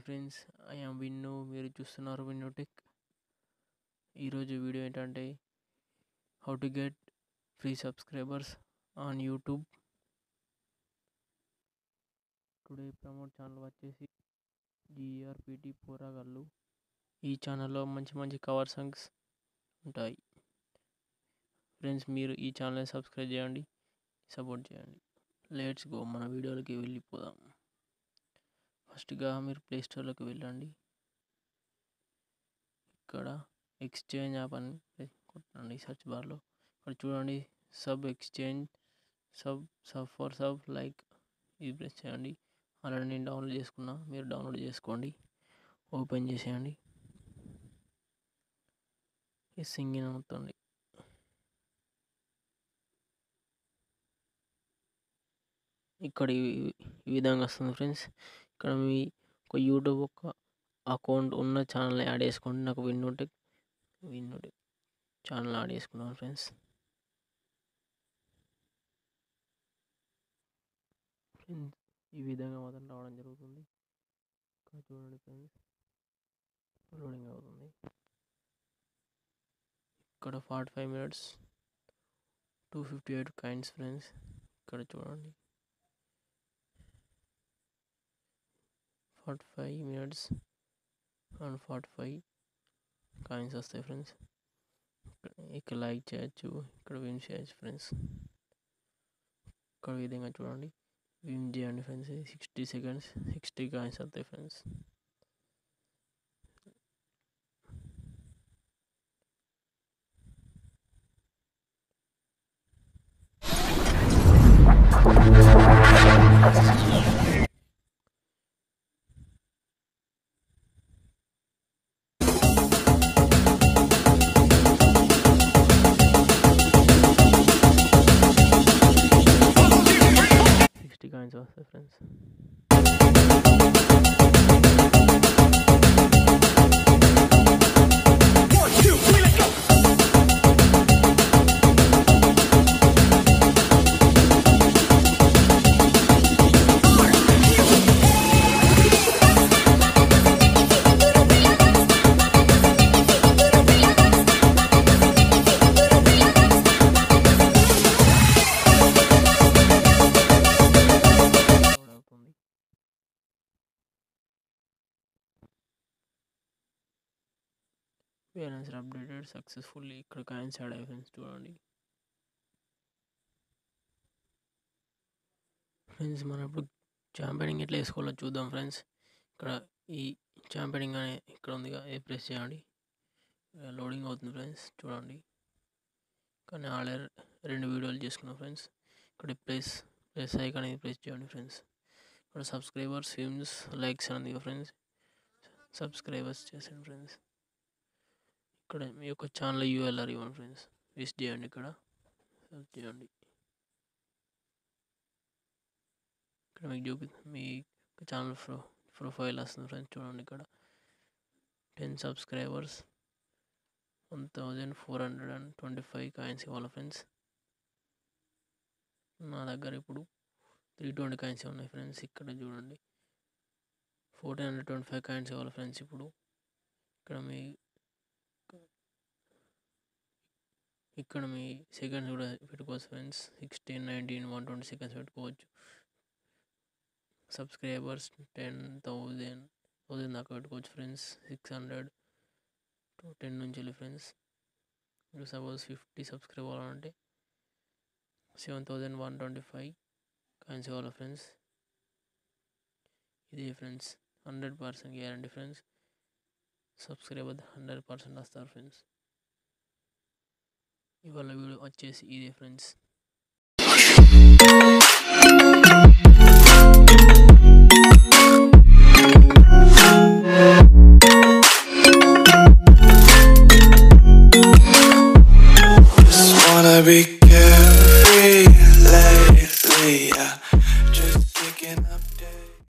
friends I am Vinnu మీరు చూస్తున్నారు Vinnu tech ఈరోజు వీడియో ఏంటంటే how to get free subscribers on YouTube today promote channel వచ్చేసి జిఆర్పిటి పోరాగల్లు ఈ ఛానల్లో మంచి మంచి కవర్ సాంగ్స్ ఉంటాయి ఫ్రెండ్స్ మీరు ఈ ఛానల్ని సబ్స్క్రైబ్ చేయండి సపోర్ట్ చేయండి లెట్స్ గో మన వీడియోలకి వెళ్ళిపోదాం ఫస్ట్గా మీరు ప్లే స్టోర్లోకి వెళ్ళండి ఇక్కడ ఎక్స్చేంజ్ యాప్ అని కొట్టండి సెర్చ్ బార్లో ఇక్కడ చూడండి sub exchange sub sub for sub like ఇది ప్రెస్ చేయండి ఆల్రెడీ నేను డౌన్లోడ్ చేసుకున్నా మీరు డౌన్లోడ్ చేసుకోండి ఓపెన్ చేసేయండి ఈ సింగిన్ అవుతుంది ఇక్కడ ఈ ఈ విధంగా వస్తుంది ఫ్రెండ్స్ ఇక్కడ మీ ఒక యూట్యూబ్ ఒక అకౌంట్ ఉన్న ఛానల్ యాడ్ చేసుకోండి నాకు విన్నోటెక్ విన్నోటెక్ ఛానల్ యాడ్ చేసుకున్నాను ఫ్రెండ్స్ ఫ్రెండ్స్ ఈ విధంగా మాత్రం రావడం జరుగుతుంది ఇక్కడ చూడండి ఫ్రెండ్స్ లోడింగ్ అవుతుంది ఇక్కడ forty five minutes two fifty eight kinds friends ఇక్కడ చూడండి forty five minutes and forty five coins వస్తాయి ఫ్రెండ్స్ ఇక్కడ లైక్ చేయొచ్చు ఇక్కడ విన్ చేయొచ్చు ఫ్రెండ్స్ ఇక్కడ విధంగా చూడండి విన్ చేయండి friends sixty seconds sixty coins వస్తాయి ఫ్రెండ్స్ సిక్స్టీ కాయిన్స్ వస్తాయి ఫ్రెండ్స్ అవుతుంది బ్యాలెన్స్ అప్డేటెడ్ సక్సెస్ఫుల్లీ ఇక్కడ కాయిన్స్ యాడ్ అయ్యాయి ఫ్రెండ్స్ చూడండి ఫ్రెండ్స్ మనం ఇప్పుడు చాంపియనింగ్ ఎట్లా వేసుకోవాలో చూద్దాం ఫ్రెండ్స్ ఇక్కడ ఈ చాంపియనింగ్ అనే ఇక్కడ ఉందిగా ఏ ప్రెస్ చేయండి లోడింగ్ అవుతుంది ఫ్రెండ్స్ చూడండి కానీ ఆల్రెడీ రెండు వీడియోలు చేసుకున్నాం ఫ్రెండ్స్ ఇక్కడ ప్రెస్ ప్రెస్ ఐకాన్ అనేది ప్రెస్ చేయండి ఫ్రెండ్స్ ఇక్కడ సబ్స్క్రైబర్స్ ఫిల్మ్స్ లైక్స్ అని ఉంది ఫ్రెండ్స్ సబ్స్క్రైబర్స్ చేసండి ఫ్రెండ్స్ ఇక్కడ మీ యొక్క ఛానల్ యూఎల్ఆర్ ఇవ్వండి ఫ్రెండ్స్ విజిట్ చేయండి ఇక్కడ సెర్చ్ చేయండి ఇక్కడ మీకు చూపి మీ ఛానల్ ప్రో ప్రొఫైల్ వస్తుంది ఫ్రెండ్స్ చూడండి ఇక్కడ ten subscribers one thousand four hundred and twenty five coins ఇవ్వాలి ఫ్రెండ్స్ నా దగ్గర ఇప్పుడు త్రీ ట్వంటీ కాయిన్స్ ఉన్నాయి ఫ్రెండ్స్ ఇక్కడ చూడండి fourteen hundred twenty five coins ఇవ్వాలి ఫ్రెండ్స్ ఇప్పుడు ఇక్కడ మీ ఇక్కడ మీ సెకండ్స్ కూడా పెట్టుకోవచ్చు friends sixteen nineteen one twenty seconds పెట్టుకోవచ్చు సబ్స్క్రైబర్స్ టెన్ థౌజండ్ థౌజండ్ దాకా పెట్టుకోవచ్చు friends six hundred to ten నుంచి వెళ్ళి ఫ్రెండ్స్ ఇప్పుడు సపోజ్ ఫిఫ్టీ సబ్స్క్రైబ్ అవ్వాలంటే seven thousand one twenty five coins ఇవ్వాలి ఫ్రెండ్స్ ఇది friends hundred percent guarantee friends subscriber hundred percent వస్తారు ఫ్రెండ్స్ ఇవాళ వీడియో వచ్చేసి ఇదే ఫ్రెండ్స్